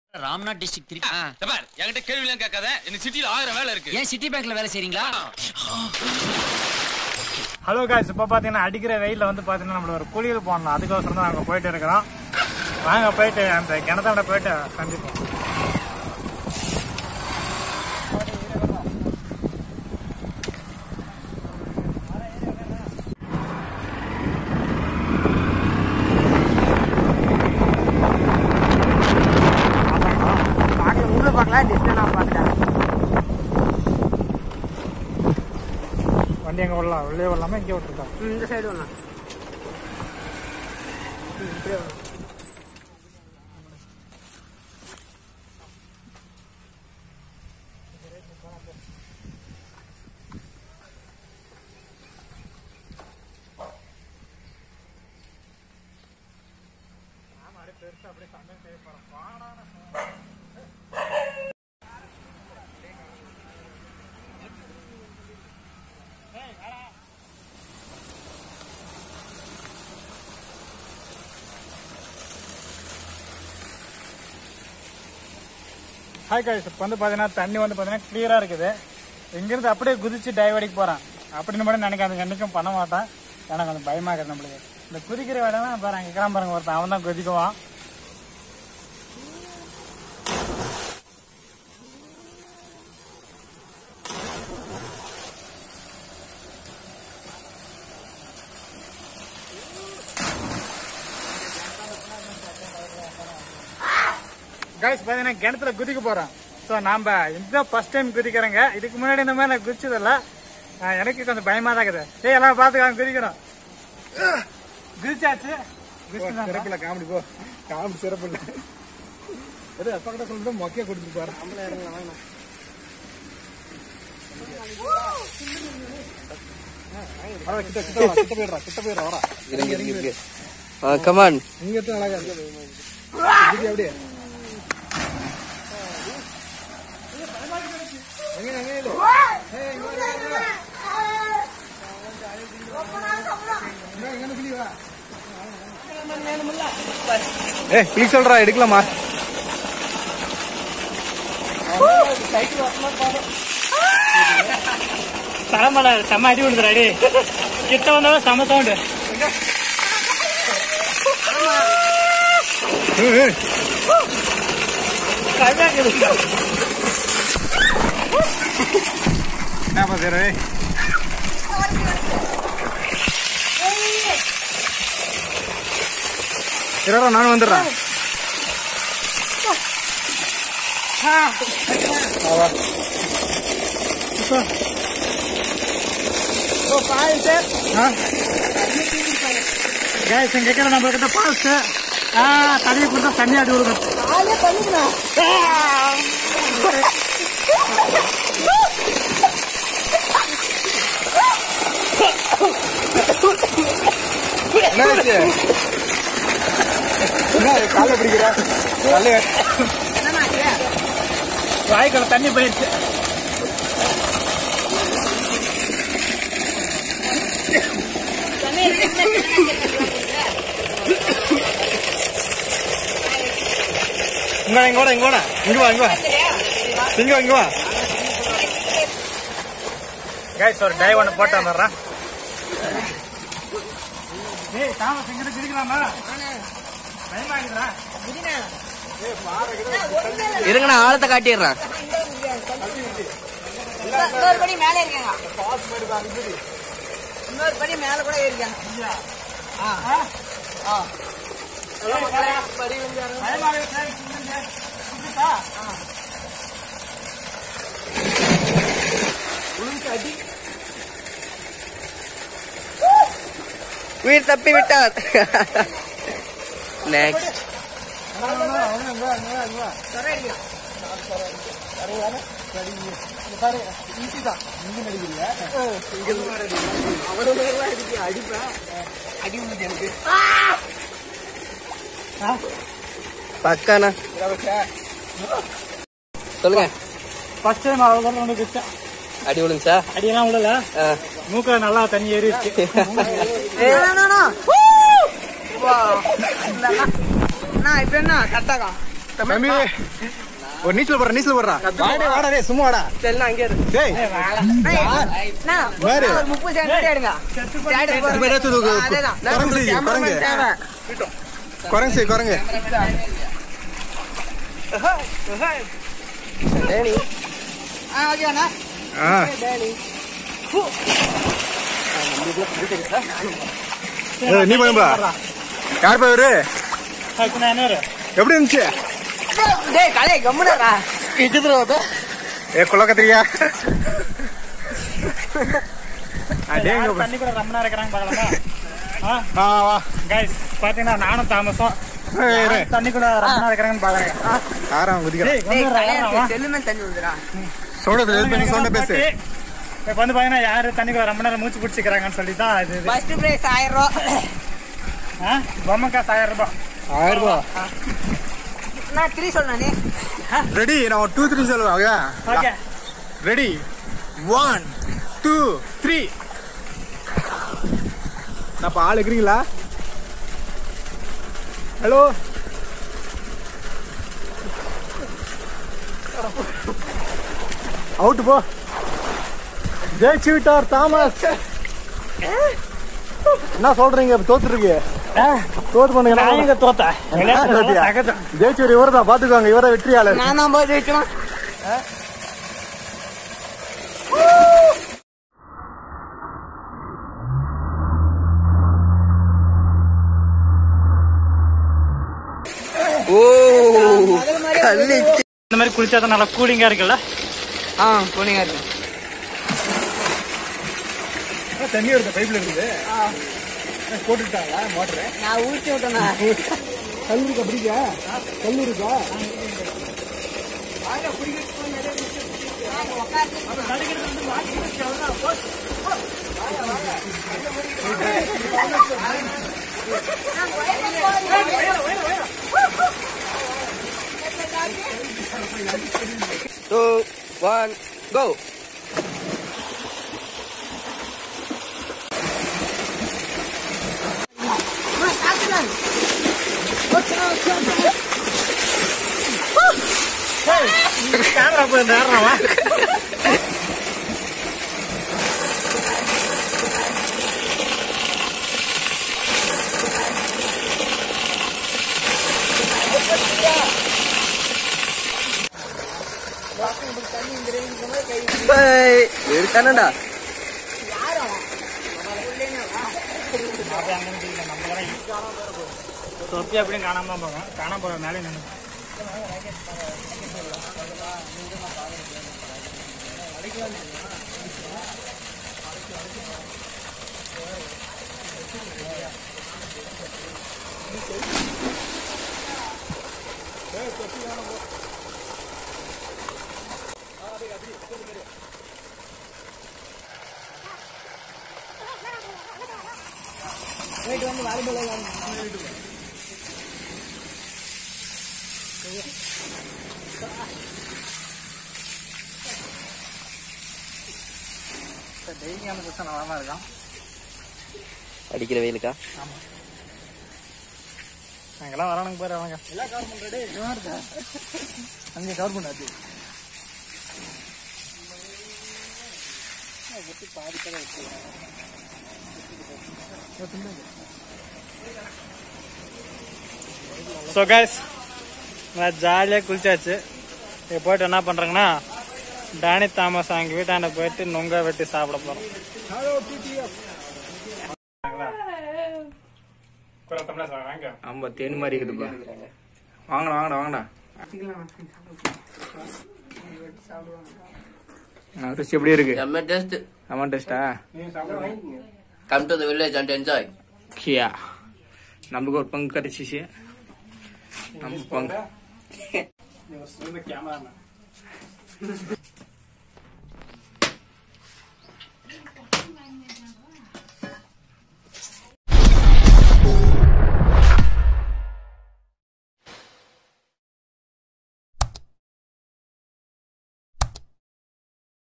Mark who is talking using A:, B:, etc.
A: Ramnath district Trichy
B: பார் என்கிட்ட கேள்வி எல்லாம் கேட்காத எனக்கு சிட்டில ஆயிரம் வேலை இருக்கு
A: ஏன் சிட்டி பேங்க்ல வேலை செய்றீங்களா
C: ஹலோ காய்ஸ் இப்போ பார்த்தீங்கன்னா அடிக்கிற வெயிலில் வந்து பார்த்தீங்கன்னா நம்மள ஒரு குளியல் போடணும் அதுக்கோசரம் தான் நாங்கள் போயிட்டு இருக்கிறோம் வாங்க போயிட்டு அந்த கிணத்தாண்ட போயிட்டு சந்திப்போம்
D: உள்ள பார்க்கலாம் டிஸ்டன்ஸ் நான் பார்த்துட்டேன்
C: வண்டி எங்கே விடலாம் உள்ளே விடலாமா இங்கே விட்டுருக்கோம்
D: இந்த சைடு ஒண்ணா இப்படியே வரணும்.
C: ஹாய் காய்ஸ் இப்போ வந்து பார்த்தீங்கன்னா தண்ணி வந்து பார்த்தீங்கன்னா கிளியராக இருக்குது இங்கேருந்து அப்படியே குதிச்சு டைவ் அடிக்க போகிறான் அப்படின்னு மட்டும் நினைக்காது என்றைக்கும் பண்ண மாட்டான் ஏன்னா கொஞ்சம் பயமாக இருக்குது நம்மளுக்கு இந்த குதிக்கிற வேலைலாம் பாரு அங்கே கிளம்ப பாருங்க ஒருத்தன் அவன் தான் குதிக்குவான் கைஸ் பார்த்தீங்கன்னா கிணத்துல குதிக்க போகிறோம் ஸோ நாம் இதுதான் ஃபர்ஸ்ட் டைம் குதிக்கிறேங்க இதுக்கு முன்னாடி இந்த மாதிரி நான் குதிச்சதில்ல ஆஹ் எனக்கு கொஞ்சம் பயமாக தான் இருக்குது ஏய் எல்லாம் பார்த்துக்கலாம் குதிக்கிறோம் குதிச்சாச்சு சிறப்பில்ல காமெடி போ காமெடி சிறப்பில்ல எது அப்பா கிட்ட சொல்லிட்டு மொக்கையை கொடுத்துட்டு பாரு வரா, கிட்ட கிட்ட வா, கிட்ட போயிடுறா கிட்ட போயிடுறா வரா
E: கமான்
C: இங்க இருந்து அழகா இருக்கு குதி அப்படியே எங்க, எங்க இரு? ஏய், இங்க வா, இங்க வா. இங்க, இங்க இருந்து குதி, வா. ஏய் பிளீஸ் சொல்றா எடுக்கலாமா தலைமல செம்ம அடி விடுதுறாடி கிட்ட வந்தாலும் செம்ம சவுண்டு என்ன பாக்குற இருடா நானும் வந்துடுறேன் கேஸ் இங்க இருக்கிற நம்ம கிட்ட பால்ஸ் ஆ தண்ணியை கொடுத்தா தண்ணி அடி விடுங்க என்னாச்சு என்ன காலை பிடிக்கிற காலை வாய்க்குள்ள தண்ணி போயிடுச்சு இங்க இங்க வாடா இங்க வாடா இங்க வா இங்க வா இங்க வா இங்க வா கைஸ் ஒரு டை ஒன்று போட்டு வந்துடுறேன் ஏய் தாமஸ் இங்கிட்டு குதிக்கலாமா பயமா இருக்குதா
E: இருங்க நான் ஆழத்தை காட்டிடுறேன்
D: இன்னொரு படி மேல இருக்காங்க இன்னொரு படி மேல கூட இருக்காங்க
C: பயமா இருக்குது குதிக்கா
E: உயிர் தப்பி விட்டார் நெக்ஸ்ட் பக்காண்ணா சொல்லுங்க
C: ஃபர்ஸ்ட் டைம் அவ்வளோ வந்து குதிச்சேன்
E: அடி விழுந்துச்சா
C: அடியெல்லாம் விடல
E: ஆ.
C: மூக்க நல்லா தண்ணி ஏறிடுச்சு
D: நான் இப்ப என்ன கரெக்டாக்கா
F: தம்பி ஒரு நீச்சல் போடுற நீச்சல் போடுறா வாடா வாடா டேய் சும்மா வாடா
E: செல்லாம் அங்கே இருக்கு
F: டேய்
D: அண்ணா,
F: பாரு.
D: ஒரு முப்பது செகண்ட் எடுங்க Status
F: இப்ப
D: போடுங்க.
F: ஏதாச்சும் ஒரு கு-
D: அதேதான்.
F: குரங்கு செய்யுங்க, குரங்கு
D: தேவை.
F: குரங்கு செய் குரங்கு
E: டேனி
D: ஆ, okay அண்ணா.
F: ஆ ஏய், நீ பண்ணுப்பா யார் பேரு
C: இப்போ நான் என்ன வரும்?
F: எப்படி இருந்துச்சு
D: டேய், கலை, கம்முனு இருடா.
F: ஏ குள்ள கத்திரியா அடே
C: யார் தண்ணி கூட ரொம்ப நேரம் இருக்கிறாங்க பார்க்கலாமா ஆ
F: வா வா
C: கைஸ் பாத்தீங்கன்னா நானும் தாமசம்
F: ஏய், இரு.
C: யார் தண்ணி கூட ரொம்ப நேரம் இருக்கிறாங்கன்னு பாக்குறேன்
F: யாரும் குதிக்கிறேன்
C: டேய்
D: டேய்,
C: கொஞ்சம்
D: கலை,
C: நேரம் வா.
D: செல்லுமே தண்ணி விழுதுடா.
F: சவுண்ட ஹெல்ப் பண்ணி சவுண்ட பேசு
C: இப்ப வந்து பாத்தீங்கன்னா யாரு தண்ணிக்குள்ள ரொம்ப நேரம் மூச்சு பிடிச்சிக்கிறாங்கன்னு சொல்லி தான் இது இது.
D: First prize ஆயிரம் ரூபா.
C: ஆ? பொம்மை காசு ஆயிரம் ரூபாய்
F: ஆயிரம் ரூபா
D: நான் த்ரீ சொன்னேனே
F: ரெடி நான் டூ த்ரீ சொல்லுவேன் okay
C: okay
F: ready one two three நான் ஆள் இருக்கிறீங்களா ஹலோ அவுட் போ ஜெயிச்சு விட்டார் தாமஸ் என்ன சொல்றீங்க தோத்துருக்கு தோத்து பண்ணுங்க
C: நான் எங்க தோத்தேன்
F: தோத்தியா?
C: தகதம்.
F: ஜெயிச்சு இவர் தான் பாத்துக்கோங்க இவரை வெற்றியாளர்
D: நான் தான் போய் ஜெயிச்சுமா
E: ஓ கல்லி
C: இந்த மாதிரி குளிச்சா தான் நல்லா கூலிங்கா இருக்குல்ல
D: ஆ போனீங்க இருக்கு
F: தண்ணி வருது பைப்ல இருக்குது போட்டுட்டாங்களா மோட்டரு
D: நான் ஊற்றி விட்டேண்ணா
F: கல் இருக்கா பிடிக்கா கல் இருக்கா
E: டூ ஒன் கோ
C: கேமரா போய் நேரமா
E: இருக்கானடா
C: தொப்பி அப்படியும் காணாம தான் போகும் காணாம போற மேலே நின்று டெய்லியான பிரச்சனை நல்லா தான் இருக்கான்
E: அடிக்கிற வெயிலுக்கா
C: அங்கெல்லாம் வரானுங்க பாரு அவங்க எல்லாம் கவர் பண்றே இருக்கா அங்கே கவர் பண்ணாச்சு ஸோ கைஸ் நான் ஜாலியாக குளிச்சாச்சு இப்போ போயிட்டு என்ன பண்ணுறேங்கன்னா டானி தாமஸ் அவங்க வீட்டாண்ட போயிட்டு நொங்க வெட்டி சாப்பிட போகிறோம்
F: ஆமா தேனி மாதிரி இருக்குதுப்பா வாங்கடா வாங்கடா வாங்கடா ஆ, ருசி எப்படி இருக்கு
E: செம்ம டேஸ்ட்
F: ஆமா டேஸ்டா
E: come to the village and enjoy
F: கியா நமக்கு ஒரு பங்கு கிடைச்சிச்சு நம்ம பங்கு
C: கேமரா